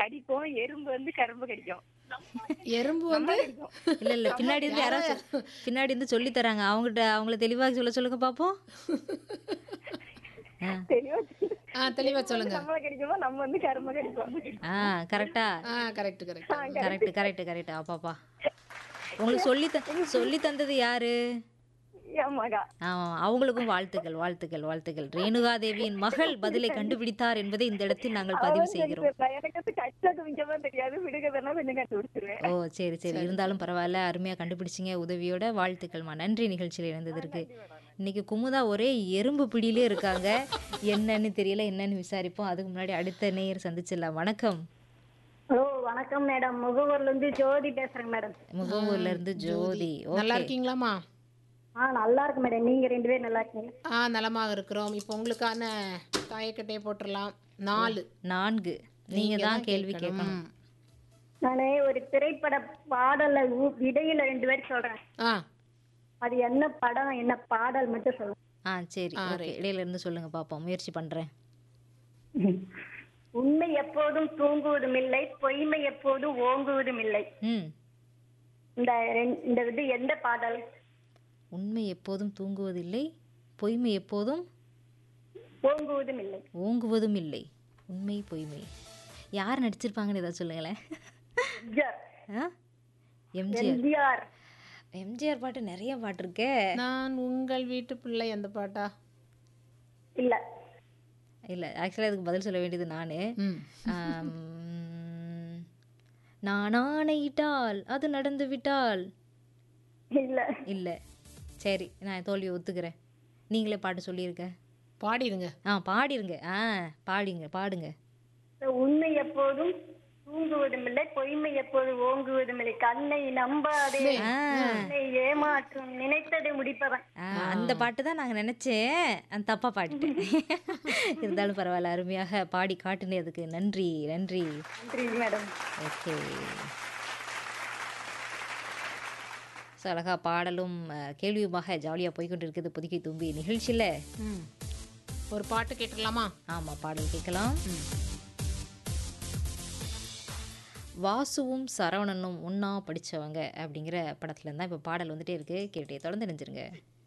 கடிக்கும் எறும்பு வந்து கரும்பு கடிக்கும் எறும்பு வந்து இல்ல இல்ல பின்னாடி இருந்து யாராவது சொ- பின்னாடி இருந்து சொல்லி தராங்க அவங்ககிட்ட அவங்கள தெளிவாக சொல்ல சொல்லுங்க பாப்போம் ஆ. தெளிவா ஆ தெளிவா சொல்லுங்க நம்மள கடிக்குமோ நம்ம வந்து கரும்பு கடிக்கும் ஆ கரெக்டா ஆ correct correct correct correct correct அப்பாப்பா உங்களுக்கு சொல்லி த சொல்லி தந்தது யாரு என் மகா ஆமா அவங்களுக்கும் வாழ்த்துக்கள் வாழ்த்துக்கள் வாழ்த்துக்கள் ரேணுகா தேவியின் மகள் பதிலை கண்டுபிடித்தார் என்பதை இந்த இடத்தில் நாங்கள் பதிவு செய்கிறோம் எனக்கு வந்து கஷ்டத்து மிக்கமா தெரியாது விடுகதெல்லாம் கொஞ்சம் கண்டுபிடிச்சிருவேன் ஓ சரி சரி இருந்தாலும் பரவாயில்ல அருமையா கண்டுபிடிச்சிங்க உதவியோட வாழ்த்துக்கள்மா நன்றி நிகழ்ச்சியில் இணைந்ததற்கு இன்னைக்கு குமுதா ஒரே எறும்பு பிடியிலே இருக்காங்க என்னன்னு தெரியல என்னன்னு விசாரிப்போம் அதுக்கு முன்னாடி அடுத்த நேயர் சந்திச்சிடலாம் வணக்கம் ஹலோ வணக்கம் மேடம் முகவூர்ல இருந்து ஜோதி பேசுறேங்க மேடம் முகமூர்ல இருந்து ஜோதி நல்லா ஓகே இருக்கீங்களாம்மா ஆ நல்லா இருக்கு மேடம் நீங்க ரெண்டு பேரும் நல்லா இருக்கீங்க ஆ நலமாக இருக்கிறோம் இப்போ உங்களுக்கான தாயக்கட்டையை போட்டுடலாம் நாலு நான்கு நீங்க தான் கேள்வி கேட்கணும் ம். நானே ஒரு திரைப்பட பாடல ஊ- இடையில ரெண்டு பேரும் சொல்றேன் ஆ அது என்ன படம் என்ன பாடல் மட்டும் சொல்லுங்க ஆ சரி ஓகே இடையில இருந்து சொல்லுங்க பாப்போம் முயற்சி பண்றேன் உண்மை எப்போதும் தூங்குவதும் இல்லை பொய்மை எப்போதும் ஓங்குவதும் இல்லை ம் இந்த ரெண்- இந்த இது எந்த பாடல் உண்மை எப்போதும் தூங்குவதில்லை பொய்மை எப்போதும் ஓங்குவதும் இல்லை ஓங்குவதும் இல்லை உண்மை பொய்மை யார் நடிச்சிருப்பாங்கன்னு ஏதாவது சொல்லுங்களேன் எம்ஜிஆர் ஆ எம்ஜிஆர் எம்ஜிஆர் எம்ஜிஆர் பாட்டு நிறைய பாட்டு இருக்கே நான் உங்கள் வீட்டு பிள்ளை அந்த பாட்டா இல்ல இல்லை ஆக்சுவலாக அதுக்கு பதில் சொல்ல வேண்டியது நான் ம் நான் ஆணையிட்டால் அது நடந்து விட்டால் இல்ல இல்லை சரி நான் தோல்வியை ஒத்துக்கிறேன் நீங்களே பாட்டு சொல்லியிருக்க பாடிடுங்க ஆ பாடிருங்க ஆ பாடிங்க பாடுங்க உண்மை எப்போதும் தூங்குவதும் இல்லை பொய்மை எப்போதும் ஓங்குவதும் இல்லை கண்ணை நம்பாதே ஆ. கண்ணை ஏமாற்றும் நினைத்ததை முடிப்பவன் ஆ, அந்த பாட்டு தான் நாங்கள் நினச்சேன் அந்த தப்பாக பாடிட்டேன் இருந்தாலும் பரவாயில்ல அருமையாக பாடி காட்டுனதுக்கு நன்றி நன்றி நன்றி மேடம் ஓகே ஸோ அழகா பாடலும் அஹ், கேள்வியுமாக ஜாலியாக போய்க்கொண்டு இருக்குது புதுக்கை தும்பி நிகழ்ச்சியில் ம் ஒரு பாட்டு கேட்டுடலாமா ஆமாம் பாடல் கேட்கலாம் வாசுவும் சரவணனும் ஒன்றா படித்தவங்க அப்படிங்கிற படத்துல தான் இப்போ பாடல் வந்துட்டே இருக்கு கேட்டே தொடர்ந்து நினைஞ்சிருங்க